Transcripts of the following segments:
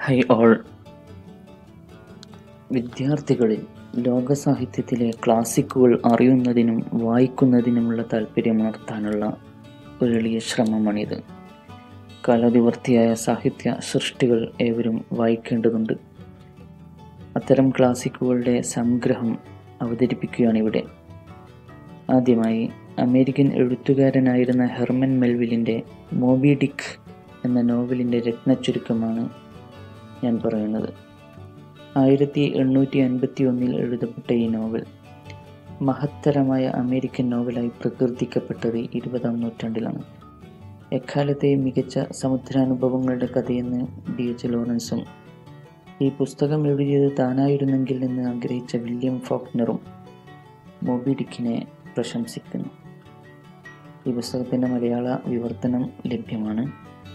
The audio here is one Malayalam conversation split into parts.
ഹൈ ഓൾ വിദ്യാർത്ഥികളിൽ ലോക സാഹിത്യത്തിലെ ക്ലാസിക്കുകൾ അറിയുന്നതിനും വായിക്കുന്നതിനുമുള്ള താല്പര്യമുണർത്താനുള്ള ഒരു എളിയ ശ്രമമാണിത് കാലാതിവർത്തിയായ സാഹിത്യ സൃഷ്ടികൾ ഏവരും വായിക്കേണ്ടതുണ്ട് അത്തരം ക്ലാസിക്കുകളുടെ സംഗ്രഹം അവതരിപ്പിക്കുകയാണിവിടെ ആദ്യമായി അമേരിക്കൻ എഴുത്തുകാരനായിരുന്ന ഹെർമൻ മെൽവിലിൻ്റെ മോബി ഡിക്ക് എന്ന നോവലിൻ്റെ രത്നച്ചുരുക്കമാണ് ഞാൻ പറയുന്നത് ആയിരത്തി എണ്ണൂറ്റി അൻപത്തി ഒന്നിൽ എഴുതപ്പെട്ട ഈ നോവൽ മഹത്തരമായ അമേരിക്കൻ നോവലായി പ്രകീർത്തിക്കപ്പെട്ടത് ഇരുപതാം നൂറ്റാണ്ടിലാണ് എക്കാലത്തെയും മികച്ച സമുദ്രാനുഭവങ്ങളുടെ കഥയെന്ന് ഡി എച്ച് ലോറൻസും ഈ പുസ്തകം എഴുതിയത് താനായിരുന്നെങ്കിൽ എന്ന് ആഗ്രഹിച്ച വില്യം ഫോക്നറും മോബി ഡിക്കിനെ പ്രശംസിക്കുന്നു ഈ പുസ്തകത്തിൻ്റെ മലയാള വിവർത്തനം ലഭ്യമാണ്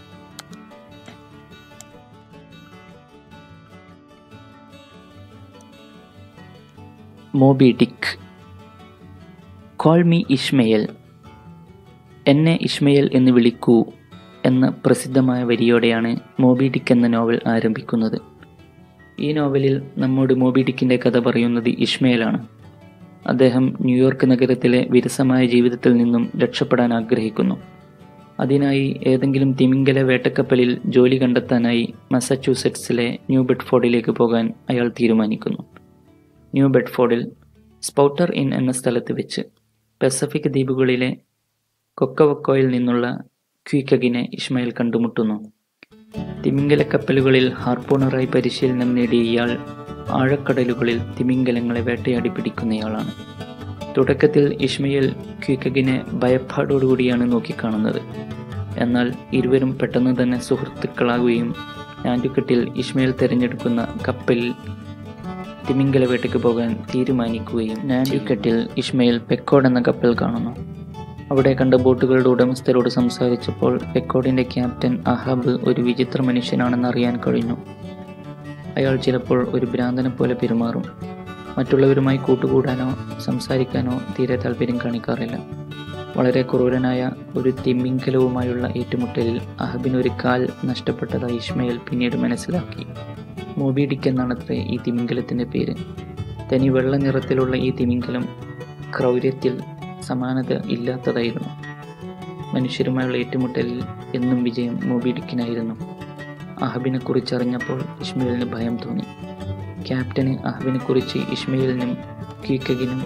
മോബി ഡിക്ക് കോൾ മീ ഇഷ്മയൽ എന്നെ ഇഷ്മയൽ എന്ന് വിളിക്കൂ എന്ന പ്രസിദ്ധമായ വരിയോടെയാണ് മോബി ഡിക്ക് എന്ന നോവൽ ആരംഭിക്കുന്നത് ഈ നോവലിൽ നമ്മോട് മോബി ഡിക്കിൻ്റെ കഥ പറയുന്നത് ഇഷ്മയലാണ് അദ്ദേഹം ന്യൂയോർക്ക് നഗരത്തിലെ വിരസമായ ജീവിതത്തിൽ നിന്നും രക്ഷപ്പെടാൻ ആഗ്രഹിക്കുന്നു അതിനായി ഏതെങ്കിലും തിമിംഗല വേട്ടക്കപ്പലിൽ ജോലി കണ്ടെത്താനായി മസച്യൂസെറ്റ്സിലെ ന്യൂ ബെഡ്ഫോർഡിലേക്ക് പോകാൻ അയാൾ തീരുമാനിക്കുന്നു ന്യൂ ബെഡ്ഫോർഡിൽ സ്പൗട്ടർ ഇൻ എന്ന സ്ഥലത്ത് വെച്ച് പസഫിക് ദ്വീപുകളിലെ കൊക്കവക്കോയിൽ നിന്നുള്ള ക്വിക്കഗിനെ ഇസ്മയിൽ കണ്ടുമുട്ടുന്നു തിമിംഗല കപ്പലുകളിൽ ഹാർപ്പൂണറായി പരിശീലനം നേടിയ ഇയാൾ ആഴക്കടലുകളിൽ തിമിംഗലങ്ങളെ വേട്ടയാടി പിടിക്കുന്നയാളാണ് തുടക്കത്തിൽ ഇസ്മയിൽ ക്വിക്കഗിനെ ഭയപ്പാടോടുകൂടിയാണ് നോക്കിക്കാണുന്നത് എന്നാൽ ഇരുവരും പെട്ടെന്ന് തന്നെ സുഹൃത്തുക്കളാകുകയും ഞാറ്റുകെട്ടിൽ ഇസ്മയിൽ തിരഞ്ഞെടുക്കുന്ന കപ്പലിൽ തിമിംഗല വേട്ടയ്ക്ക് പോകാൻ തീരുമാനിക്കുകയും നാൻഡ്യുക്കെട്ടിൽ ഇസ്മയിൽ പെക്കോഡ് എന്ന കപ്പൽ കാണുന്നു അവിടെ കണ്ട ബോട്ടുകളുടെ ഉടമസ്ഥരോട് സംസാരിച്ചപ്പോൾ പെക്കോഡിൻ്റെ ക്യാപ്റ്റൻ അഹബ് ഒരു വിചിത്ര മനുഷ്യനാണെന്ന് അറിയാൻ കഴിഞ്ഞു അയാൾ ചിലപ്പോൾ ഒരു ഭ്രാന്തനെ പോലെ പെരുമാറും മറ്റുള്ളവരുമായി കൂട്ടുകൂടാനോ സംസാരിക്കാനോ തീരെ താല്പര്യം കാണിക്കാറില്ല വളരെ ക്രൂരനായ ഒരു തിമിംഗലവുമായുള്ള ഏറ്റുമുട്ടലിൽ അഹബിന് ഒരു കാൽ നഷ്ടപ്പെട്ടതായി ഇസ്മയിൽ പിന്നീട് മനസ്സിലാക്കി മോബി ഡിക്ക് എന്നാണത്രേ ഈ തിമിംഗലത്തിൻ്റെ പേര് തനി വെള്ള നിറത്തിലുള്ള ഈ തിമിംഗലം ക്രൗര്യത്തിൽ സമാനത ഇല്ലാത്തതായിരുന്നു മനുഷ്യരുമായുള്ള ഏറ്റുമുട്ടലിൽ എന്നും വിജയം മോബി ഡിക്കിനായിരുന്നു അഹബിനെ കുറിച്ച് അറിഞ്ഞപ്പോൾ ഇസ്മയിലിന് ഭയം തോന്നി ക്യാപ്റ്റന് അഹബിനെ കുറിച്ച് ഇസ്മയിലിനും കീക്കകിനും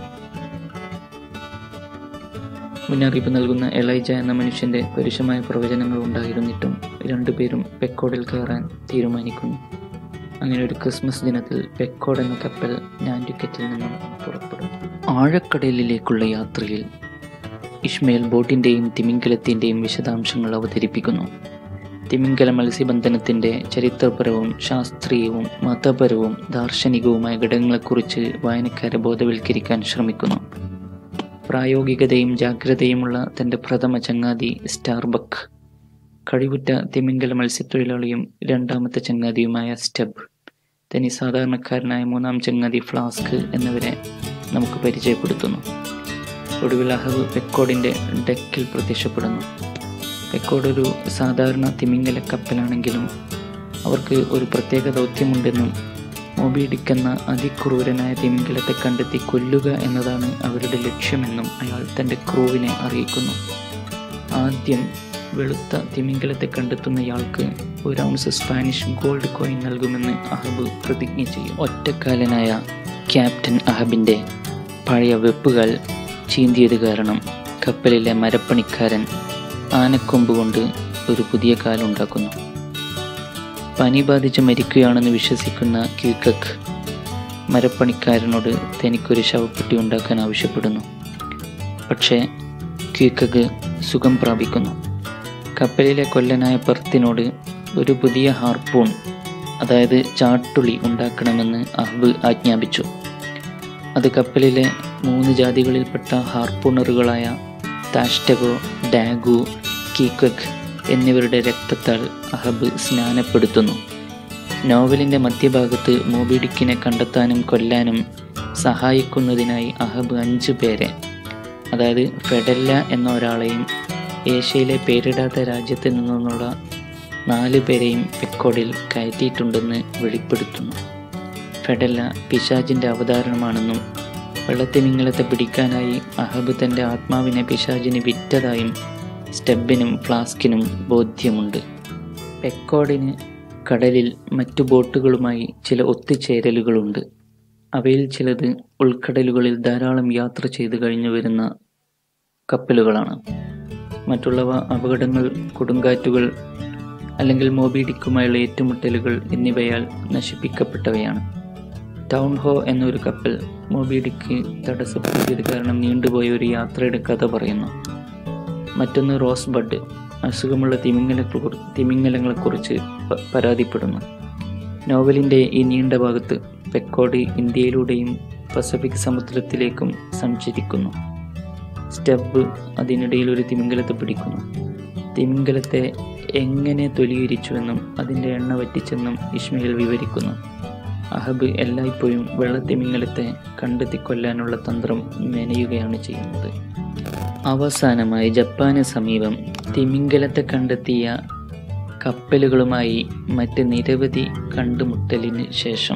മുന്നറിയിപ്പ് നൽകുന്ന എലൈജ എന്ന മനുഷ്യന്റെ പരുഷമായ പ്രവചനങ്ങൾ ഉണ്ടായിരുന്നിട്ടും രണ്ടുപേരും പെക്കോഡിൽ കയറാൻ തീരുമാനിക്കുന്നു അങ്ങനെ ഒരു ക്രിസ്മസ് ദിനത്തിൽ പെക്കോഡ് എന്ന കപ്പൽ നാൻഡുക്കറ്റിൽ നിന്നും പുറപ്പെടും ആഴക്കടലിലേക്കുള്ള യാത്രയിൽ ഇഷ്മയിൽ ബോട്ടിൻ്റെയും തിമിംഗലത്തിൻ്റെയും വിശദാംശങ്ങൾ അവതരിപ്പിക്കുന്നു തിമിംഗല മത്സ്യബന്ധനത്തിൻ്റെ ചരിത്രപരവും ശാസ്ത്രീയവും മതപരവും ദാർശനികവുമായ ഘടകങ്ങളെക്കുറിച്ച് വായനക്കാരെ ബോധവൽക്കരിക്കാൻ ശ്രമിക്കുന്നു പ്രായോഗികതയും ജാഗ്രതയുമുള്ള തൻ്റെ പ്രഥമ ചങ്ങാതി സ്റ്റാർബക്ക് കഴിവുറ്റ തിമിംഗല മത്സ്യത്തൊഴിലാളിയും രണ്ടാമത്തെ ചങ്ങാതിയുമായ സ്റ്റെബ് തനി സാധാരണക്കാരനായ മൂന്നാം ചങ്ങാതി ഫ്ലാസ്ക് എന്നിവരെ നമുക്ക് പരിചയപ്പെടുത്തുന്നു ഒടുവിൽ അഹബ് പെക്കോഡിൻ്റെ ഡെക്കിൽ പ്രത്യക്ഷപ്പെടുന്നു പെക്കോഡ് ഒരു സാധാരണ തിമിംഗല കപ്പലാണെങ്കിലും അവർക്ക് ഒരു പ്രത്യേക ദൗത്യമുണ്ടെന്നും മൊബിഡിക് എന്ന അതിക്രൂരനായ തിമിംഗലത്തെ കണ്ടെത്തി കൊല്ലുക എന്നതാണ് അവരുടെ ലക്ഷ്യമെന്നും അയാൾ തൻ്റെ ക്രൂവിനെ അറിയിക്കുന്നു ആദ്യം വെളുത്ത തിമിംഗലത്തെ കണ്ടെത്തുന്നയാൾക്ക് ഒരു ഔൺസ് സ്പാനിഷ് ഗോൾഡ് കോയിൻ നൽകുമെന്ന് അഹബ് പ്രതിജ്ഞ ചെയ്യും ഒറ്റക്കാലനായ ക്യാപ്റ്റൻ അഹബിൻ്റെ പഴയ വെപ്പുകൾ ചീന്തിയത് കാരണം കപ്പലിലെ മരപ്പണിക്കാരൻ ആനക്കൊമ്പ് കൊണ്ട് ഒരു പുതിയ കാലുണ്ടാക്കുന്നു പനി ബാധിച്ച് മരിക്കുകയാണെന്ന് വിശ്വസിക്കുന്ന ക്യൂക്കക്ക് മരപ്പണിക്കാരനോട് തനിക്കൊരു ശവപ്പെട്ടി ഉണ്ടാക്കാൻ ആവശ്യപ്പെടുന്നു പക്ഷേ ക്യൂക്കക്ക് സുഖം പ്രാപിക്കുന്നു കപ്പലിലെ കൊല്ലനായ പെർത്തിനോട് ഒരു പുതിയ ഹാർപ്പൂൺ അതായത് ചാട്ടുളി ഉണ്ടാക്കണമെന്ന് അഹ്ബ് ആജ്ഞാപിച്ചു അത് കപ്പലിലെ മൂന്ന് ജാതികളിൽപ്പെട്ട ഹാർപ്പൂണറുകളായ താഷ്ടഗോ ഡാഗു കീക്വക് എന്നിവരുടെ രക്തത്താൽ അഹബ് സ്നാനപ്പെടുത്തുന്നു നോവലിൻ്റെ മധ്യഭാഗത്ത് മോബിഡിക്കിനെ കണ്ടെത്താനും കൊല്ലാനും സഹായിക്കുന്നതിനായി അഹബ് അഞ്ച് പേരെ അതായത് ഫെഡല്ല എന്ന ഒരാളെയും ഏഷ്യയിലെ പേരിടാത്ത രാജ്യത്ത് നിന്നുള്ള നാല് പേരെയും പെക്കോഡിൽ കയറ്റിയിട്ടുണ്ടെന്ന് വെളിപ്പെടുത്തുന്നു ഫെഡല്ല പിശാജിൻ്റെ അവതാരണമാണെന്നും വെള്ളത്തിമിംഗലത്തെ പിടിക്കാനായി അഹബ് തൻ്റെ ആത്മാവിനെ പിശാജിന് വിറ്റതായും സ്റ്റെബിനും ഫ്ലാസ്കിനും ബോധ്യമുണ്ട് പെക്കോഡിന് കടലിൽ മറ്റു ബോട്ടുകളുമായി ചില ഒത്തുചേരലുകളുണ്ട് അവയിൽ ചിലത് ഉൾക്കടലുകളിൽ ധാരാളം യാത്ര ചെയ്തു കഴിഞ്ഞു വരുന്ന കപ്പലുകളാണ് മറ്റുള്ളവ അപകടങ്ങൾ കൊടുങ്കാറ്റുകൾ അല്ലെങ്കിൽ മോബിഡിക്കുമായുള്ള ഏറ്റുമുട്ടലുകൾ എന്നിവയാൽ നശിപ്പിക്കപ്പെട്ടവയാണ് ടൗൺ ഹോ എന്നൊരു കപ്പൽ മോബിഡിക്ക് തടസ്സപ്പെടുത്തിയത് കാരണം നീണ്ടുപോയ ഒരു യാത്രയുടെ കഥ പറയുന്നു മറ്റൊന്ന് റോസ് ബഡ് അസുഖമുള്ള തിമിംഗല തിമിംഗലങ്ങളെക്കുറിച്ച് പ- പരാതിപ്പെടുന്നു നോവലിൻ്റെ ഈ നീണ്ട ഭാഗത്ത് പെക്കോഡ് ഇന്ത്യയിലൂടെയും പസഫിക് സമുദ്രത്തിലേക്കും സഞ്ചരിക്കുന്നു സ്റ്റെപ്പ് അതിനിടയിൽ ഒരു തിമിംഗലത്തെ പിടിക്കുന്നു തിമിംഗലത്തെ എങ്ങനെ തൊലിയിരിച്ചുവെന്നും അതിൻ്റെ എണ്ണ വറ്റിച്ചെന്നും ഇസ്മയിൽ വിവരിക്കുന്നു അഹബ് എല്ലായ്പ്പോഴും വെള്ളത്തിമിംഗലത്തെ കണ്ടെത്തി കൊല്ലാനുള്ള തന്ത്രം മെനയുകയാണ് ചെയ്യുന്നത് അവസാനമായി ജപ്പാന് സമീപം തിമിംഗലത്തെ കണ്ടെത്തിയ കപ്പലുകളുമായി മറ്റ് നിരവധി കണ്ടുമുട്ടലിന് ശേഷം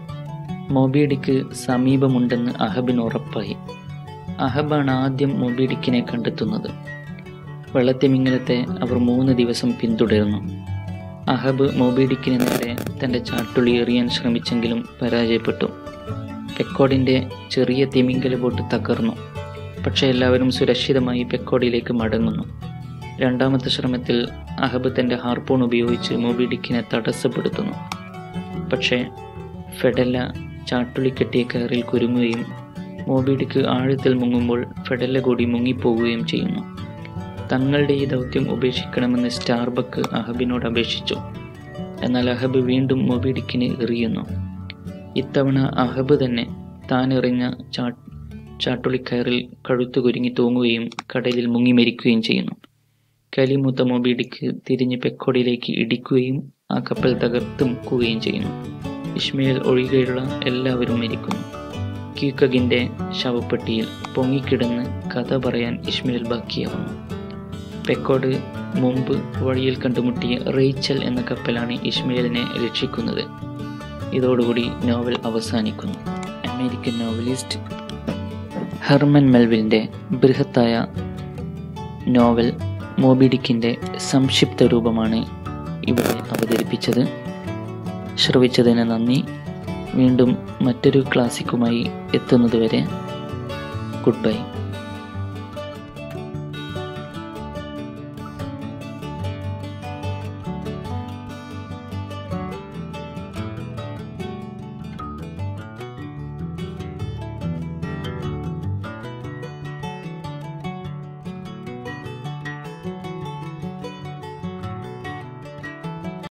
മൊബിഡിക്ക് സമീപമുണ്ടെന്ന് അഹബിന് ഉറപ്പായി അഹബാണ് ആദ്യം മൊബിഡിക്കിനെ കണ്ടെത്തുന്നത് വെള്ളത്തിമിംഗലത്തെ അവർ മൂന്ന് ദിവസം പിന്തുടർന്നു അഹബ് മൊബിഡിക്കിന് നേരെ തൻ്റെ ചാട്ടുളി എറിയാൻ ശ്രമിച്ചെങ്കിലും പരാജയപ്പെട്ടു പെക്കോഡിൻ്റെ ചെറിയ തിമിംഗല ബോട്ട് തകർന്നു പക്ഷേ എല്ലാവരും സുരക്ഷിതമായി പെക്കോഡിലേക്ക് മടങ്ങുന്നു രണ്ടാമത്തെ ശ്രമത്തിൽ അഹബ് തൻ്റെ ഹാർപ്പൂൺ ഉപയോഗിച്ച് മൊബിഡിക്കിനെ തടസ്സപ്പെടുത്തുന്നു പക്ഷേ ഫെഡല്ല ചാട്ടുളി കെട്ടിയ കയറിൽ കുരുങ്ങുകയും മോബിഡിക്ക് ആഴത്തിൽ മുങ്ങുമ്പോൾ ഫെഡല്ല കൂടി മുങ്ങിപ്പോവുകയും ചെയ്യുന്നു തങ്ങളുടെ ഈ ദൗത്യം ഉപേക്ഷിക്കണമെന്ന് സ്റ്റാർബക്ക് അഹബിനോട് അപേക്ഷിച്ചു എന്നാൽ അഹബ് വീണ്ടും മൊബിഡിക്കിന് എറിയുന്നു ഇത്തവണ അഹബ് തന്നെ താൻ എറിഞ്ഞ ചാ ചാട്ടുളിക്കയറിൽ കഴുത്തു കുരുങ്ങി തൂങ്ങുകയും കടലിൽ മുങ്ങി മരിക്കുകയും ചെയ്യുന്നു കലിമൂത്ത മൊബിഡിക്ക് തിരിഞ്ഞ് പെക്കോടിയിലേക്ക് ഇടിക്കുകയും ആ കപ്പൽ തകർത്ത് മുക്കുകയും ചെയ്യുന്നു ഇസ്മയിൽ ഒഴികെയുള്ള എല്ലാവരും മരിക്കുന്നു ക്യൂക്കഗിൻ്റെ ശവപ്പെട്ടിയിൽ പൊങ്ങിക്കിടന്ന് കഥ പറയാൻ ഇസ്മയിൽ ബാക്കിയാവുന്നു പെക്കോഡ് മുമ്പ് വഴിയിൽ കണ്ടുമുട്ടിയ റേച്ചൽ എന്ന കപ്പലാണ് ഇസ്മയിലിനെ രക്ഷിക്കുന്നത് ഇതോടുകൂടി നോവൽ അവസാനിക്കുന്നു അമേരിക്കൻ നോവലിസ്റ്റ് ഹെർമൻ മെൽവിലിൻ്റെ ബൃഹത്തായ നോവൽ മോബിഡിക്കിൻ്റെ സംക്ഷിപ്ത രൂപമാണ് ഇവിടെ അവതരിപ്പിച്ചത് ശ്രവിച്ചതിന് നന്ദി വീണ്ടും മറ്റൊരു ക്ലാസിക്കുമായി എത്തുന്നതുവരെ ഗുഡ് ബൈ